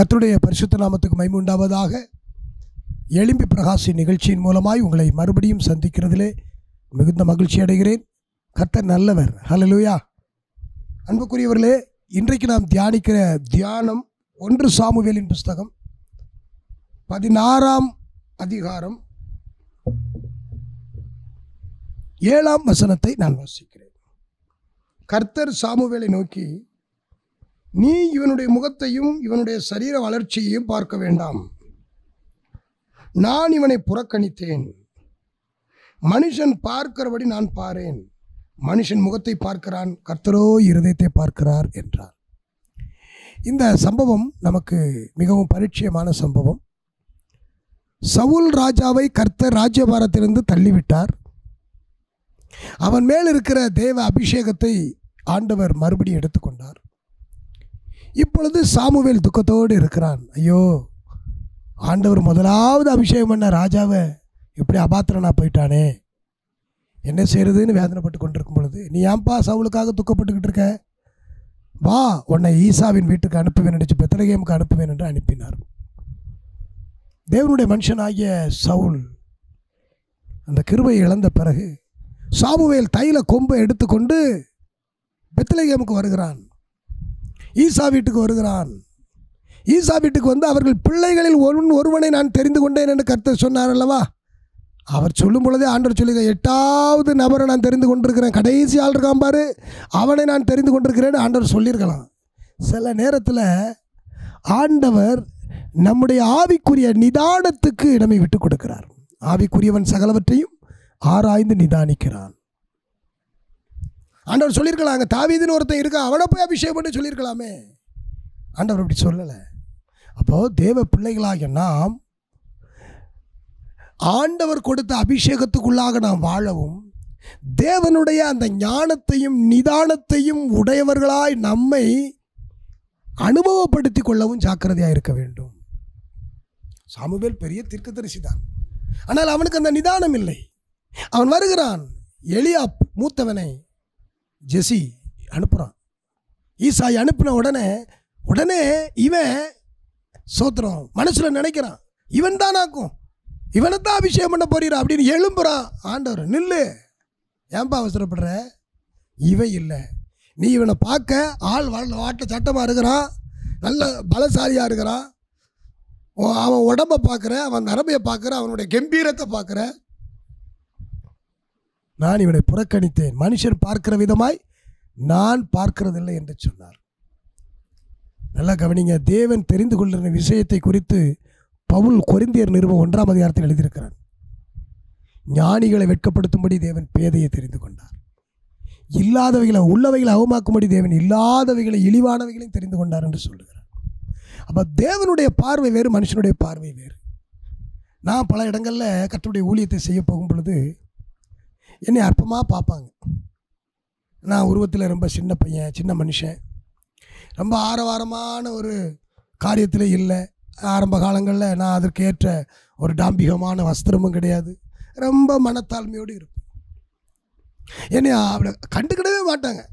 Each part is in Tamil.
கர்த்தருடைய பரிசுத்த நாமத்துக்கு மகிமை உண்டாவதாக எலும்பி பிரகாசி நிகழ்ச்சியின் மூலமாய் உங்களை மறுபடியும் சந்திக்கிறதிலே மிகுந்த மகிழ்ச்சி அடைகிறேன் கர்த்தர் நல்லவர் ஹalleluya அன்புக்குரியவர்களே இன்றைக்கு நாம் தியானிக்கிற தியானம் ஒன்று சாமுவேலின் புஸ்தகம் பதினாறாம் அதிகாரம் ஏழாம் வசனத்தை நான் வாசிக்கிறேன் கர்த்தர் சாமுவேலை நோக்கி நீ இவனுடைய முகத்தையும் இவனுடைய சரீர வளர்ச்சியையும் பார்க்க வேண்டாம் நான் இவனை புறக்கணித்தேன் மனுஷன் பார்க்கிறபடி நான் பாரேன் மனுஷன் முகத்தை பார்க்கிறான் கர்த்தரோ இருதயத்தை பார்க்கிறார் என்றார் இந்த சம்பவம் நமக்கு மிகவும் பரிச்சயமான சம்பவம் சவுல் ராஜாவை கர்த்தர் ராஜ்யபாரத்திலிருந்து தள்ளிவிட்டார் அவன் மேல் இருக்கிற தேவ அபிஷேகத்தை ஆண்டவர் மறுபடியும் எடுத்துக்கொண்டார் இப்பொழுது சாமுவேல் துக்கத்தோடு இருக்கிறான் ஐயோ ஆண்டவர் முதலாவது அபிஷேகம் பண்ண ராஜாவை இப்படி அபாத்திரனா போயிட்டானே என்ன செய்யறதுன்னு வேதனைப்பட்டு கொண்டிருக்கும் பொழுது நீ ஏன்பா சவுலுக்காக துக்கப்பட்டுக்கிட்டு இருக்க வா உன்னை ஈசாவின் வீட்டுக்கு அனுப்புவேன் நினைச்சு பெத்தலகேமுக்கு அனுப்புவேன் என்று அனுப்பினார் தேவனுடைய மனுஷனாகிய சவுல் அந்த கிருபை இழந்த பிறகு சாமுவேல் தைல கொம்பை எடுத்துக்கொண்டு பெத்தலகேமுக்கு வருகிறான் ஈசா வீட்டுக்கு வருகிறான் ஈசா வீட்டுக்கு வந்து அவர்கள் பிள்ளைகளில் ஒருவன் ஒருவனை நான் தெரிந்து கொண்டேன் என்று கர்த்தர் சொன்னார் அல்லவா அவர் சொல்லும் பொழுதே ஆண்டவர் சொல்லுங்க எட்டாவது நபரை நான் தெரிந்து கொண்டிருக்கிறேன் கடைசி ஆள் இருக்கான் பாரு அவனை நான் தெரிந்து கொண்டிருக்கிறேன்னு ஆண்டவர் சொல்லியிருக்கலாம் சில நேரத்தில் ஆண்டவர் நம்முடைய ஆவிக்குரிய நிதானத்துக்கு இடமை விட்டு கொடுக்கிறார் ஆவிக்குரியவன் சகலவற்றையும் ஆராய்ந்து நிதானிக்கிறான் ஆண்டவர் சொல்லியிருக்கலாம் அங்கே தாவீதுன்னு ஒருத்தன் இருக்கா அவனை போய் அபிஷேகம் பண்ணி சொல்லியிருக்கலாமே ஆண்டவர் அப்படி சொல்லலை அப்போது தேவ பிள்ளைகளாகிய நாம் ஆண்டவர் கொடுத்த அபிஷேகத்துக்குள்ளாக நாம் வாழவும் தேவனுடைய அந்த ஞானத்தையும் நிதானத்தையும் உடையவர்களாய் நம்மை அனுபவப்படுத்திக் கொள்ளவும் ஜாக்கிரதையாக இருக்க வேண்டும் சாமுவேல் பெரிய தீர்க்கதரிசி தான் ஆனால் அவனுக்கு அந்த நிதானம் இல்லை அவன் வருகிறான் எளியா மூத்தவனை ஜெசி அனுப்புகிறான் ஈசாய் அனுப்பின உடனே உடனே இவன் சோத்திரம் மனசில் நினைக்கிறான் இவன் தானாக்கும் இவனை தான் அபிஷேகம் பண்ண போறீரா அப்படின்னு எழும்புறான் ஆண்டவர் நில்லு ஏன்பா அவசரப்படுற இவன் இல்லை நீ இவனை பார்க்க ஆள் வாழ் வாட்ட சட்டமாக இருக்கிறான் நல்ல பலசாலியாக இருக்கிறான் உன் அவன் உடம்பை பார்க்குற அவன் நரம்பையை பார்க்குற அவனுடைய கம்பீரத்தை பார்க்குற நான் இவனை புறக்கணித்தேன் மனுஷன் பார்க்கிற விதமாய் நான் பார்க்கிறதில்லை என்று சொன்னார் நல்லா கவனிங்க தேவன் தெரிந்து கொள்கிற விஷயத்தை குறித்து பவுல் கொரிந்தியர் நிறுவனம் ஒன்றாம் அதிகாரத்தில் எழுதியிருக்கிறான் ஞானிகளை வெட்கப்படுத்தும்படி தேவன் பேதையை தெரிந்து கொண்டார் இல்லாதவைகளை உள்ளவைகளை அவமாக்கும்படி தேவன் இல்லாதவைகளை இழிவானவைகளையும் தெரிந்து கொண்டார் என்று சொல்லுகிறார் அப்போ தேவனுடைய பார்வை வேறு மனுஷனுடைய பார்வை வேறு நான் பல இடங்களில் கற்றுடைய ஊழியத்தை செய்ய போகும் பொழுது என்னை அற்பமாக பார்ப்பாங்க நான் உருவத்தில் ரொம்ப சின்ன பையன் சின்ன மனுஷன் ரொம்ப ஆரவாரமான ஒரு காரியத்தில் இல்லை ஆரம்ப காலங்களில் நான் அதற்கு ஏற்ற ஒரு டாம்பிகமான வஸ்திரமும் கிடையாது ரொம்ப மனத்தாழ்மையோடு இருப்பேன் என்னை அப்படி கண்டுக்கிடவே மாட்டாங்க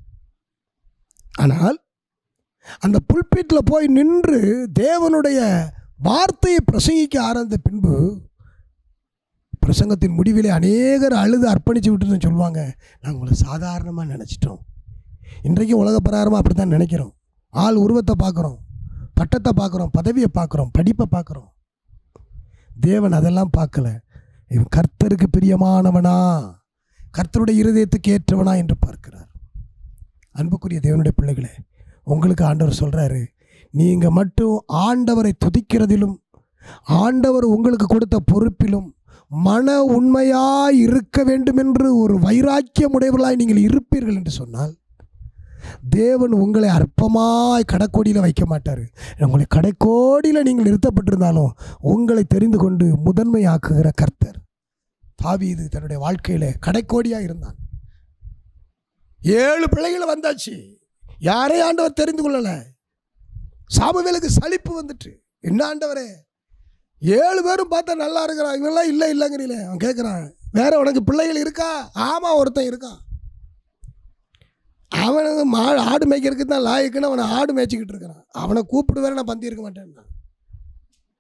ஆனால் அந்த புல்பீட்டில் போய் நின்று தேவனுடைய வார்த்தையை பிரசங்கிக்க ஆரம்பித்த பின்பு பிரசங்கத்தின் முடிவிலே அநேகர் அழுது அர்ப்பணித்து விட்டுன்னு சொல்லுவாங்க நாங்கள் உங்களை சாதாரணமாக நினச்சிட்டோம் இன்றைக்கும் உலக பிரகாரமாக அப்படி தான் நினைக்கிறோம் ஆள் உருவத்தை பார்க்குறோம் பட்டத்தை பார்க்குறோம் பதவியை பார்க்குறோம் படிப்பை பார்க்குறோம் தேவன் அதெல்லாம் பார்க்கல இவன் கர்த்தருக்கு பிரியமானவனா கர்த்தருடைய இருதயத்துக்கு ஏற்றவனா என்று பார்க்கிறார் அன்புக்குரிய தேவனுடைய பிள்ளைகளே உங்களுக்கு ஆண்டவர் சொல்கிறாரு நீங்கள் மட்டும் ஆண்டவரை துதிக்கிறதிலும் ஆண்டவர் உங்களுக்கு கொடுத்த பொறுப்பிலும் மன உண்மையாய் இருக்க வேண்டும் என்று ஒரு வைராக்கியம் உடையவர்களாய் நீங்கள் இருப்பீர்கள் என்று சொன்னால் தேவன் உங்களை அற்பமாய் கடைக்கோடியில் வைக்க மாட்டார் உங்களை கடைக்கோடியில் நீங்கள் நிறுத்தப்பட்டிருந்தாலும் உங்களை தெரிந்து கொண்டு முதன்மையாக்குகிற கர்த்தர் தாவீது தன்னுடைய வாழ்க்கையில் கடைக்கோடியாக இருந்தான் ஏழு பிள்ளைகள் வந்தாச்சு யாரையும் ஆண்டவர் தெரிந்து கொள்ளலை சாமுவேலுக்கு சலிப்பு வந்துட்டு என்ன ஆண்டவரே ஏழு பேரும் பார்த்தா நல்லா இருக்கிறான் இவெல்லாம் இல்லை இல்லைங்கிறீங்களே அவன் கேட்குறான் வேற உனக்கு பிள்ளைகள் இருக்கா ஆமாம் ஒருத்தன் இருக்கான் அவனுக்கு மா ஆடு மேய்க்கிறதுக்கு தான் லாயக்குன்னு அவனை ஆடு மேய்ச்சிக்கிட்டு இருக்கிறான் அவனை கூப்பிடு வேற நான் பந்தி இருக்க மாட்டேன்னா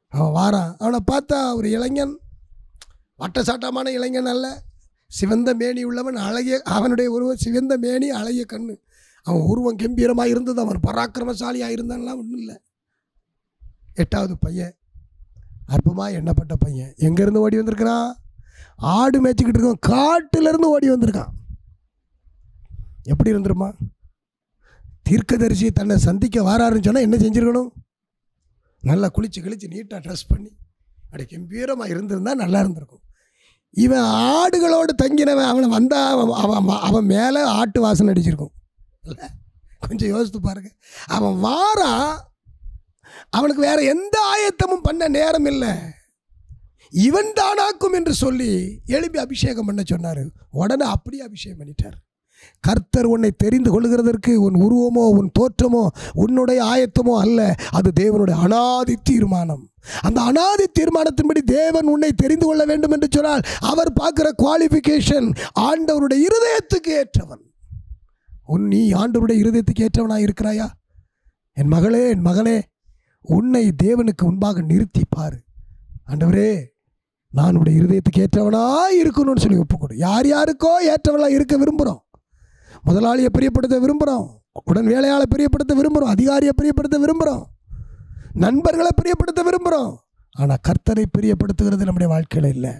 அவன் வாரான் அவனை பார்த்தா ஒரு இளைஞன் வட்ட சாட்டமான இளைஞன் அல்ல சிவந்த மேனி உள்ளவன் அழகிய அவனுடைய உருவம் சிவந்த மேனி அழகிய கண்ணு அவன் உருவம் கம்பீரமாக இருந்தது அவன் பராக்கிரமசாலியாக இருந்தான்லாம் ஒன்றும் இல்லை எட்டாவது பையன் அற்பமாக எண்ணப்பட்ட பையன் எங்கேருந்து ஓடி வந்திருக்கிறான் ஆடு மேய்ச்சிக்கிட்டு இருக்கான் காட்டிலேருந்து ஓடி வந்திருக்கான் எப்படி இருந்துருமா தீர்க்கதரிசி தன்னை சந்திக்க வாராருன்னு சொன்னால் என்ன செஞ்சுருக்கணும் நல்லா குளிச்சு கிழிச்சு நீட்டாக ட்ரெஸ் பண்ணி அப்படி கம்பீரமாக இருந்திருந்தா நல்லா இருந்திருக்கும் இவன் ஆடுகளோடு தங்கினவன் அவனை வந்தால் அவன் அவன் அவன் மேலே ஆட்டு வாசனை அடிச்சிருக்கும் இல்லை கொஞ்சம் யோசித்து பாருங்க அவன் வாரான் அவனுக்கு வேற எந்த ஆயத்தமும் பண்ண நேரம் இல்லை இவன் தானாக்கும் என்று சொல்லி எழுப்பி அபிஷேகம் பண்ண சொன்னார் உடனே அப்படியே அபிஷேகம் பண்ணிட்டார் கர்த்தர் உன்னை தெரிந்து கொள்கிறதற்கு உன் உருவமோ உன் தோற்றமோ உன்னுடைய ஆயத்தமோ அல்ல அது தேவனுடைய அனாதி தீர்மானம் அந்த அனாதி தீர்மானத்தின்படி தேவன் உன்னை தெரிந்து கொள்ள வேண்டும் என்று சொன்னால் அவர் பார்க்குற குவாலிஃபிகேஷன் ஆண்டவருடைய இருதயத்துக்கு ஏற்றவன் உன் நீ ஆண்டவருடைய இருதயத்துக்கு ஏற்றவனாக இருக்கிறாயா என் மகளே என் மகனே உன்னை தேவனுக்கு முன்பாக நிறுத்தி பாரு ஆண்டவரே நான் உடைய இருதயத்துக்கு ஏற்றவனாக இருக்கணும்னு சொல்லி ஒப்புக்கொடு யார் யாருக்கோ ஏற்றவனாக இருக்க விரும்புகிறோம் முதலாளியை பிரியப்படுத்த விரும்புகிறோம் உடன் வேலையாளை பிரியப்படுத்த விரும்புகிறோம் அதிகாரியை பிரியப்படுத்த விரும்புகிறோம் நண்பர்களை பிரியப்படுத்த விரும்புகிறோம் ஆனால் கர்த்தரை பிரியப்படுத்துகிறது நம்முடைய வாழ்க்கையில் இல்லை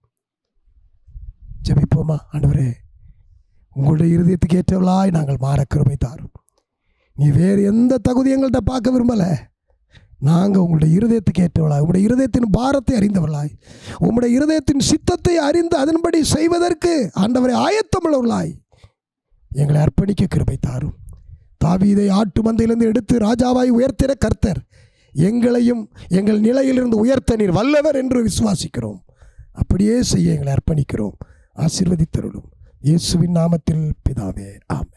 ஜெபிப்போமா ஆண்டவரே உங்களுடைய இருதயத்துக்கு ஏற்றவளாய் நாங்கள் மாற கிருபை தாரும் நீ வேறு எந்த தகுதி எங்கள்கிட்ட பார்க்க விரும்பலை நாங்கள் உங்களுடைய இருதயத்துக்கு ஏற்றவளாய் உங்களுடைய இருதயத்தின் பாரத்தை அறிந்தவர்களாய் உங்களுடைய இருதயத்தின் சித்தத்தை அறிந்து அதன்படி செய்வதற்கு ஆண்டவரை ஆயத்தமுள்ளவர்களாய் எங்களை அர்ப்பணிக்க கிருபை தாரும் தாவீதை ஆட்டு மந்தையிலிருந்து எடுத்து ராஜாவாய் உயர்த்திற கர்த்தர் எங்களையும் எங்கள் நிலையிலிருந்து உயர்த்த நீர் வல்லவர் என்று விசுவாசிக்கிறோம் அப்படியே செய்ய எங்களை அர்ப்பணிக்கிறோம் ஆசீர்வதித்தருளும் இயேசுவின் நாமத்தில் பிதாவே ஆமென்